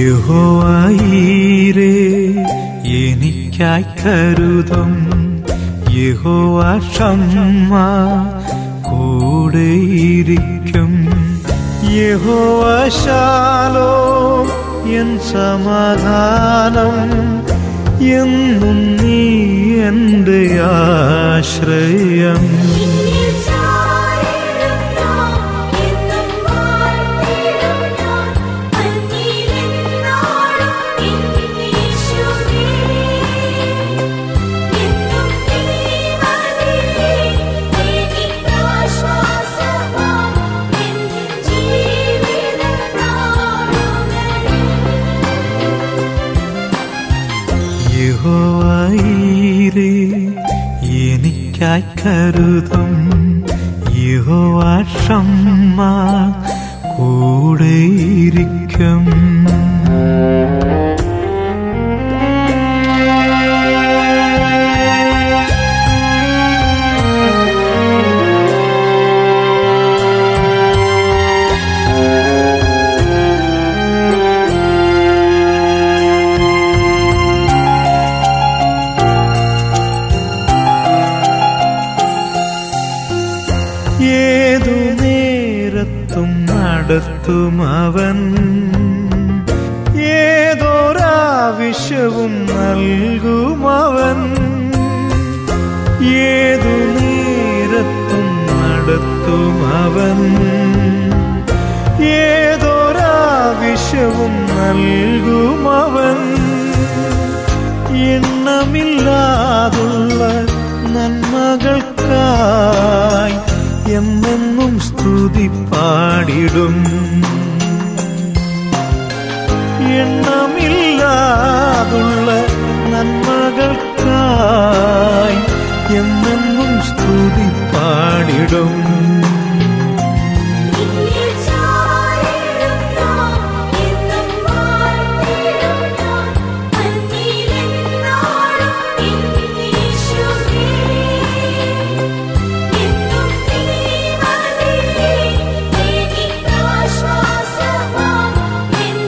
യഹോവായീരേ എനിക്കായി കരുതും യഹോവ ക്ഷമ കൂടെയിരിക്കും യഹോവ ശാലോ എൻ സമാധാനം എന്നും നീ എൻ്റെ ആശ്രയം നിന്നിൽ ചാരിടും ഞാൻ എന്നും വാഴ്ത്തിടും ഞാൻ അന്യനെന്നാളും എന്നീശുവേ എന്നും നീ മതി എനിക്കാശ്വാസമാം എൻ ജീവിതനാളുകളിൽ യഹോവായീരേ എനിക്കായി കരുതും യഹോവ ക്ഷമ കൂടെയിരിക്കും ഏതു നേരത്തും നടത്തും അവൻ ഏതൊരാവശ്യവും നൽകും അവൻ ഏതു നേരത്തും നടത്തും അവൻ ഏതൊരാവശ്യവും നൽകും അവൻ എണ്ണമില്ലാതുള്ള നന്മകൾക്കായി എന്നെന്നും സ്തുതി പാടിടും എണ്ണമില്ലാതുള്ള നന്മകൾക്കായി എന്നെന്നും സ്തുതി പാടിടും നിന്നിൽ ചാരിടും ഞാൻ എന്നും വാഴ്ത്തിടും ഞാൻ അന്യനെന്നാളും എന്നീശുവേ എന്നും നീ മതി എനിക്കാശ്വാസമാം എൻ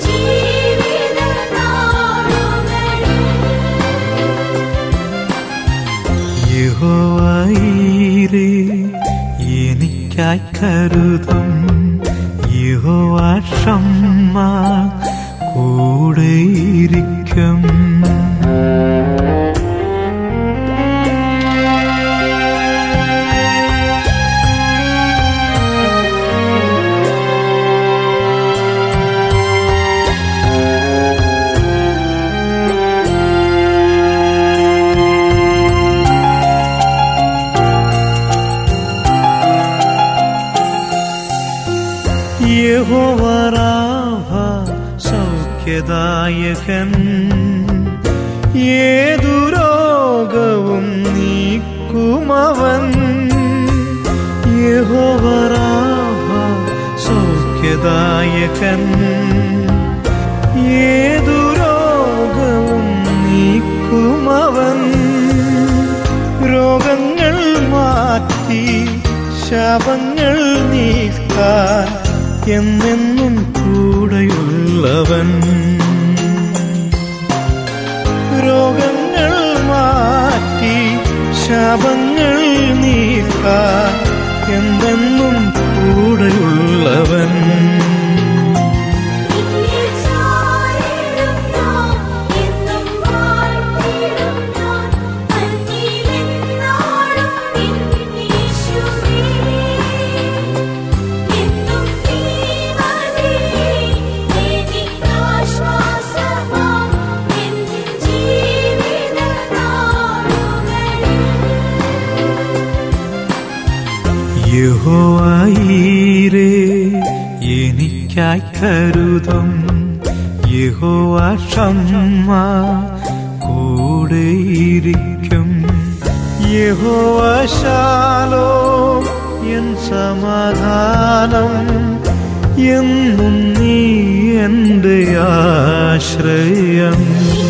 ജീവിതനാളുകളിൽ യഹോവായീരേ എനിക്കായി കരുതും യഹോവ ക്ഷമ കൂടെയിരിക്കും യഹോവരാഭ സൗഖ്യദായകൻ ഏതു രോഗവും നീക്കുമവൻ യഹോവരാഭ സൗഖ്യദായകൻ ഏതു രോഗവും നീക്കുമവൻ രോഗങ്ങൾ മാറ്റി ശാപങ്ങൾ നീക്കാൻ എന്നെന്നും കൂടെയുള്ളവൻ രോഗങ്ങൾ മാറ്റി ശാപങ്ങൾ നീക്കാൻ എന്തെന്നും കൂടെയുള്ളവൻ നിന്നിൽ ചാരിടും ഞാൻ എന്നും വാഴ്ത്തിടും ഞാൻ അന്യനെന്നാളും എന്നീശുവേ എന്നും നീ മതി എനിക്കാശ്വാസമാം എൻ ജീവിതനാളുകളിൽ യഹോവായീരേ എനിക്കായി കരുതും യഹോവ ക്ഷമ കൂടെയിരിക്കും യഹോവ ശാലോ എൻ സമാധാനം എന്നും നീ എൻ്റെ ആശ്രയം